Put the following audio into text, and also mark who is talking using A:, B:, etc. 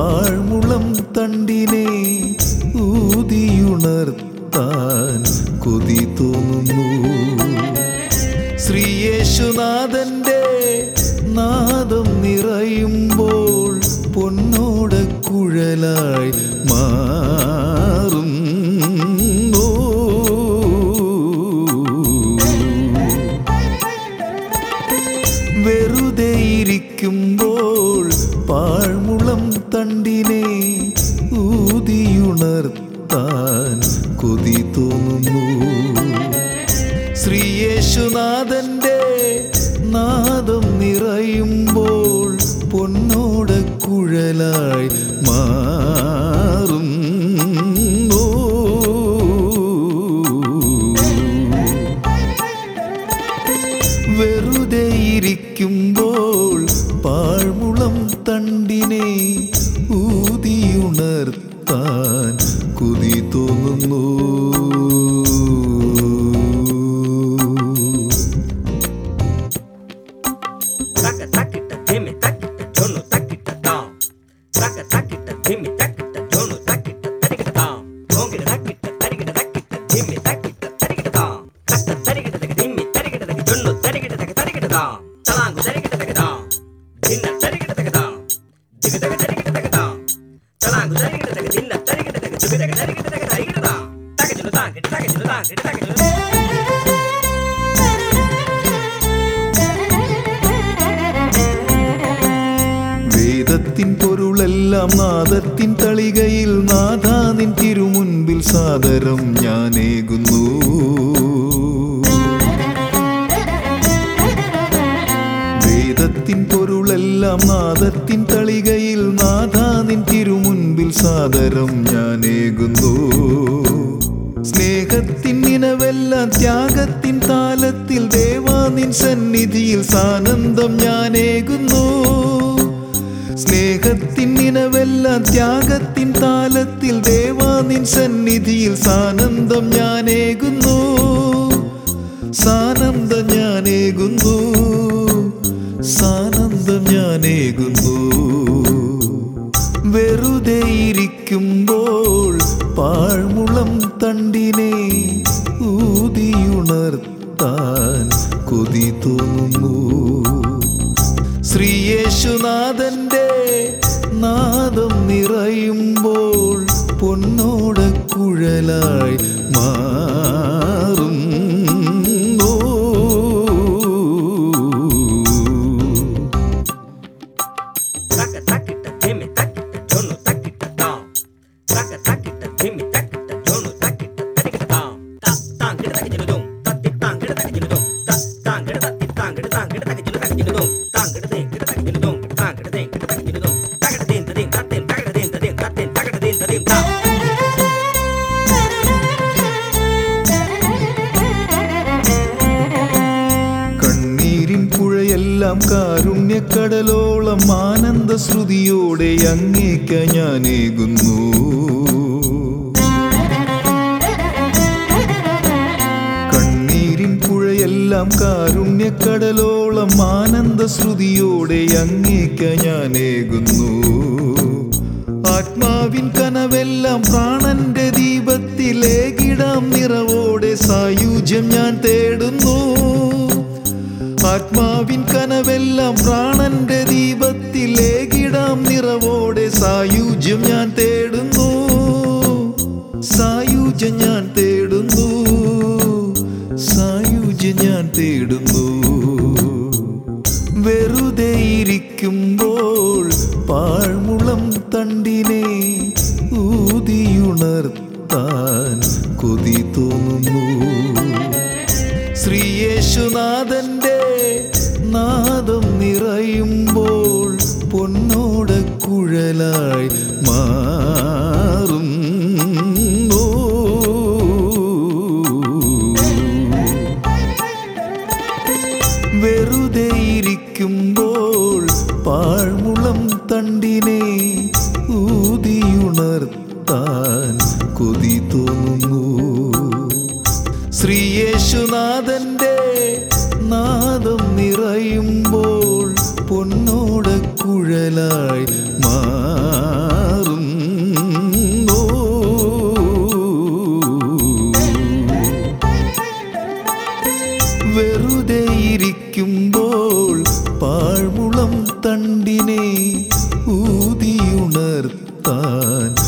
A: പാഴ്മുളം തണ്ടിനെ ഊതിയുണർത്താൻ കൊതി തോന്നുന്നു ശ്രീയേശുനാഥന്റെ നാദം നിറയുമ്പോൾ പൊന്നോട കുഴലായി മാറും വെറുതെ ഇരിക്കുമ്പോൾ പാഴ്മുളം തണ്ടിനെ ഊതിയുണർത്താൻ കൊതി തോന്നുന്നു ശ്രീയേശുനാഥന്റെ നാദം നിറയുമ്പോൾ പൊന്നോട കുഴലായി മാറും വെറുതെ ഇരിക്കുമ്പോൾ പാഴ്മുളം തണ്ടിനെ ഊതിയുണർത്താൻ കുതി തോന്നുന്നു
B: Taka takita dimi takita jono takita down. Taka takita dimi takita jono takita tarikita down. Gongita takita tarikita takita dimi takita tarikita down. Takta tarikita taka dimi tarikita taka jono tarikita taka tarikita down. Talangu tarikita taka down. Dinna tarikita taka down. Diga taka tarikita taka down. Talangu tarikita taka dinna tarikita taka diga taka tarikita taka tarikita down. Taka jono down, kita taka jono down, kita taka jono down.
A: വേദത്തിൻ പൊരുളെല്ലാം നാദത്തിൻ തളികയിൽ നാഥാനിൻ തിരുമുൻപിൽ സാദരം ഞാനേകുന്നു വേദത്തിൻ പൊരുളെല്ലാം നാദത്തിൻ തളികയിൽ നാഥാനിൻ തിരുമുൻപിൽ സാദരം ഞാനേകുന്നു സ്നേഹത്തിൻ നിനവെല്ലാം ത്യാഗത്തിൻ താലത്തിൽ ദേവാനിൻ സന്നിധിയിൽ സാനന്ദം ഞാനേകുന്നു സ്നേഹത്തിൻ നിനവെല്ലാം ത്യാഗത്തിൻ താലത്തിൽ ദേവാനിൻ സന്നിധിയിൽ സാനന്ദം ഞാനേകുന്നു സാനന്ദം ഞാനേകുന്നു സാനന്ദം ഞാനേകുന്നു വെറുതെ ഇരിക്കുമ്പോൾ പാഴ്മുളം തണ്ടിനെ ഊതിയുണർത്താൻ കൊതി തോന്നുന്നു ശ്രീയേശുനാഥന്റെ നാദം നിറയുമ്പോൾ പൊന്നോട കുഴലായി മാറും
B: Taka takita dimi takita jono takita down. Taka takita dimi takita jono takita takita down. Ta tang kita takita jono dong. Ta ti tang kita takita jono dong. Ta tang kita ta ti tang kita tang kita takita jono takita jono dong. Tang kita ding kita takita jono dong. Tang kita ding kita takita jono dong. Takita ding ta ding ta ding takita ding ta ding ta ding takita ding ta ding ta.
A: കണ്ണീരിൻ പുഴയെല്ലാം കാരുണ്യക്കടലോളം ആനന്ദ ശ്രുതിയോടെ അങ്ങേക്ക ഞാനേകുന്നു കണ്ണീരിൻ പുഴയെല്ലാം കാരുണ്യക്കടലോളം ആനന്ദ ശ്രുതിയോടെ അങ്ങേക്ക ഞാനേകുന്നു ആത്മാവിൻ കനവെല്ലാം പ്രാണന്റെ ദീപത്തിലേകിടാം നിറവോടെ സായുജ്യം ഞാൻ തേടുന്നു ആത്മാവിൻ കനവെല്ലാം പ്രാണന്റെ ദീപത്തിലേകിടാം നിറവോടെ സായുജ്യം ഞാൻ തേടുന്നു സായുജ്യം ഞാൻ തേടുന്നു സായുജ്യം ഞാൻ തേടുന്നു വെറുതെ ഇരിക്കുമ്പോൾ പാഴ്മുളം തണ്ടിനെ ഊതിയുണർത്താൻ കൊതി തോന്നുന്നു ശ്രീയേശുനാഥന്റെ നാദം നിറയുമ്പോൾ പൊന്നോട കുഴലായി മാറും വെറുതെ ഇരിക്കുമ്പോൾ പാഴ്മുളം തണ്ടിനെ ഊതിയുണർത്താൻ കൊതി തോന്നുന്നു ശ്രീയേശുനാഥന്റെ നാദം നിറയുമ്പോൾ പൊന്നോട കുഴലായി മാറും വെറുതെ ഇരിക്കുമ്പോൾ പാഴ്മുളം തണ്ടിനെ ഊതിയുണർത്താൻ